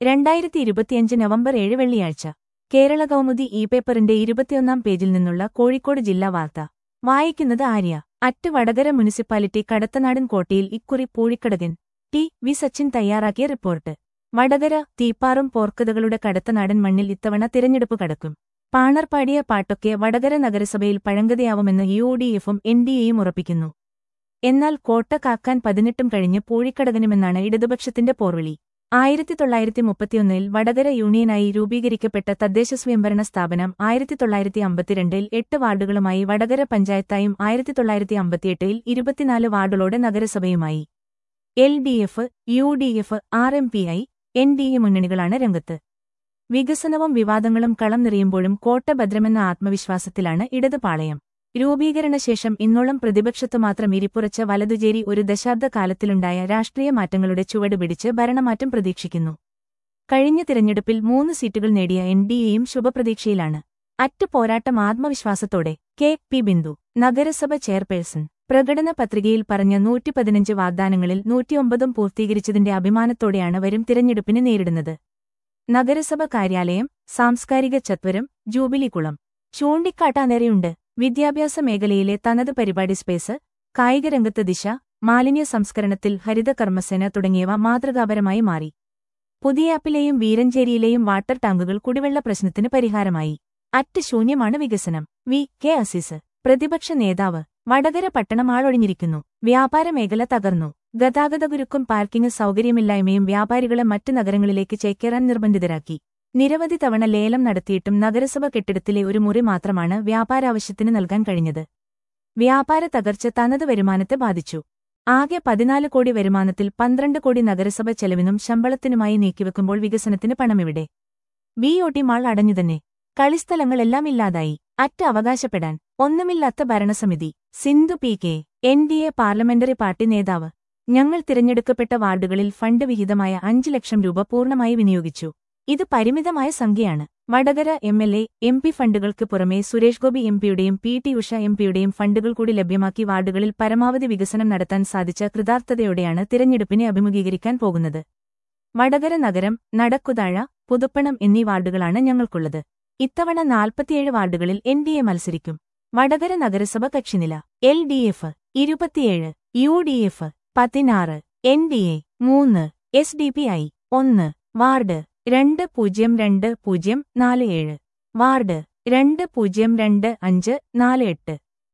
രണ്ടായിരത്തി ഇരുപത്തിയഞ്ച് നവംബർ ഏഴ് വെള്ളിയാഴ്ച കേരള കൗമുദി ഇ പേപ്പറിന്റെ ഇരുപത്തിയൊന്നാം പേജിൽ നിന്നുള്ള കോഴിക്കോട് ജില്ലാ വാർത്ത വായിക്കുന്നത് ആര്യ അറ്റ് വടകര മുനിസിപ്പാലിറ്റി കടത്തനാടൻ കോട്ടയിൽ ഇക്കുറി പൂഴിക്കടകൻ ടി വി സച്ചിൻ തയ്യാറാക്കിയ റിപ്പോർട്ട് വടകര തീപ്പാറും പോർക്കതകളുടെ കടത്തനാടൻ മണ്ണിൽ ഇത്തവണ തിരഞ്ഞെടുപ്പ് കടക്കും പാണർ പാടിയ പാട്ടൊക്കെ വടകര നഗരസഭയിൽ പഴങ്കതയാവുമെന്ന് യു ഡി എഫും എൻ ഡി എയും ഉറപ്പിക്കുന്നു എന്നാൽ കോട്ട കാക്കാൻ പതിനെട്ടും കഴിഞ്ഞ് പൂഴിക്കടകനുമെന്നാണ് ഇടതുപക്ഷത്തിന്റെ പോർവിളി ആയിരത്തി തൊള്ളായിരത്തി മുപ്പത്തിയൊന്നിൽ വടകര യൂണിയനായി രൂപീകരിക്കപ്പെട്ട തദ്ദേശ സ്വയംഭരണ സ്ഥാപനം ആയിരത്തി തൊള്ളായിരത്തി അമ്പത്തിരണ്ടിൽ എട്ട് വാർഡുകളുമായി വടകര പഞ്ചായത്തായും ആയിരത്തി തൊള്ളായിരത്തി അമ്പത്തിയെട്ടിൽ ഇരുപത്തിനാല് വാർഡുകളോടെ നഗരസഭയുമായി L D F U D F R M P I N D A മുന്നണികളാണ് രംഗത്ത് വികസനവും വിവാദങ്ങളും കളം നിറയുമ്പോഴും കോട്ട ഭദ്രമെന്ന ആത്മവിശ്വാസത്തിലാണ് ഇടത് പാളയം രൂപീകരണശേഷം ഇന്നോളം പ്രതിപക്ഷത്തു മാത്രം ഇരിപ്പുറച്ച വലതുചേരി ഒരു ദശാബ്ദ കാലത്തിലുണ്ടായ രാഷ്ട്രീയ മാറ്റങ്ങളുടെ ചുവട് പിടിച്ച് ഭരണമാറ്റം പ്രതീക്ഷിക്കുന്നു കഴിഞ്ഞ തിരഞ്ഞെടുപ്പിൽ മൂന്ന് സീറ്റുകൾ നേടിയ എൻ ഡി എയും ശുഭപ്രതീക്ഷയിലാണ് അറ്റ് പോരാട്ടം ആത്മവിശ്വാസത്തോടെ കെ പി ബിന്ദു നഗരസഭ ചെയർപേഴ്സൺ പ്രകടന പത്രികയിൽ പറഞ്ഞ നൂറ്റി പതിനഞ്ച് വാഗ്ദാനങ്ങളിൽ നൂറ്റിയൊമ്പതും പൂർത്തീകരിച്ചതിന്റെ അഭിമാനത്തോടെയാണ് വരും തിരഞ്ഞെടുപ്പിനെ നേരിടുന്നത് നഗരസഭ കാര്യാലയം സാംസ്കാരിക ചത്വരം ജൂബിലി കുളം ചൂണ്ടിക്കാട്ടാനേറെയുണ്ട് വിദ്യാഭ്യാസ മേഖലയിലെ തനത് പരിപാടി സ്പേസ് കായികരംഗത്ത് ദിശ മാലിന്യ സംസ്കരണത്തിൽ ഹരിത കർമ്മസേന തുടങ്ങിയവ മാതൃകാപരമായി മാറി പുതിയാപ്പിലെയും വീരഞ്ചേരിയിലെയും വാട്ടർ ടാങ്കുകൾ കുടിവെള്ള പ്രശ്നത്തിന് പരിഹാരമായി അറ്റ് ശൂന്യമാണ് വികസനം വി കെ അസീസ് പ്രതിപക്ഷ നേതാവ് വടകര പട്ടണം ആളൊഴിഞ്ഞിരിക്കുന്നു വ്യാപാര മേഖല തകർന്നു ഗതാഗതകുരുക്കും പാർക്കിംഗ് സൗകര്യമില്ലായ്മയും വ്യാപാരികളെ മറ്റ് നഗരങ്ങളിലേക്ക് ചേക്കേറാൻ നിർബന്ധിതരാക്കി നിരവധി തവണ ലേലം നടത്തിയിട്ടും നഗരസഭ കെട്ടിടത്തിലെ ഒരു മുറി മാത്രമാണ് വ്യാപാരാവശ്യത്തിന് നൽകാൻ കഴിഞ്ഞത് വ്യാപാര തകർച്ച തനത് വരുമാനത്തെ ബാധിച്ചു ആകെ പതിനാല് കോടി വരുമാനത്തിൽ പന്ത്രണ്ട് കോടി നഗരസഭ ചെലവിനും ശമ്പളത്തിനുമായി നീക്കിവെക്കുമ്പോൾ വികസനത്തിന് പണമെവിടെ ബി ഒ ടി മാൾ അടഞ്ഞുതന്നെ കളിസ്ഥലങ്ങളെല്ലാം ഇല്ലാതായി അറ്റ് അവകാശപ്പെടാൻ ഒന്നുമില്ലാത്ത ഭരണസമിതി Sindhu P K N D A parliamentary party നേതാവ് ഞങ്ങൾ തിരഞ്ഞെടുക്കപ്പെട്ട വാർഡുകളിൽ ഫണ്ട് വിഹിതമായ അഞ്ച് ലക്ഷം രൂപ പൂർണ്ണമായി വിനിയോഗിച്ചു ഇത് പരിമിതമായ സംഖ്യയാണ് Vadakara M L A M P ഫണ്ടുകൾക്ക് പുറമെ സുരേഷ് ഗോപി എം പിയുടെയും പി ടി ഉഷ എം പിയുടെയും ഫണ്ടുകൾ കൂടി ലഭ്യമാക്കി വാർഡുകളിൽ പരമാവധി വികസനം നടത്താൻ സാധിച്ച കൃതാർത്ഥതയോടെയാണ് തിരഞ്ഞെടുപ്പിനെ അഭിമുഖീകരിക്കാൻ പോകുന്നത് വടകര നഗരം നടക്കുതാഴ പുതുപ്പണം എന്നീ വാർഡുകളാണ് ഞങ്ങൾക്കുള്ളത് ഇത്തവണ നാൽപ്പത്തിയേഴ് വാർഡുകളിൽ എൻ ഡി എ മത്സരിക്കും വടകര നഗരസഭ കക്ഷിനില എൽ ഡി എഫ് ഇരുപത്തിയേഴ് യു ഡി എഫ് പതിനാറ് എൻ ഡി എ മൂന്ന് എസ് ഡി പി ഐ ഒന്ന് വാർഡ് രണ്ട് പൂജ്യം രണ്ട് പൂജ്യം നാല് ഏഴ് വാർഡ് രണ്ട് പൂജ്യം രണ്ട് അഞ്ച് നാല് എട്ട്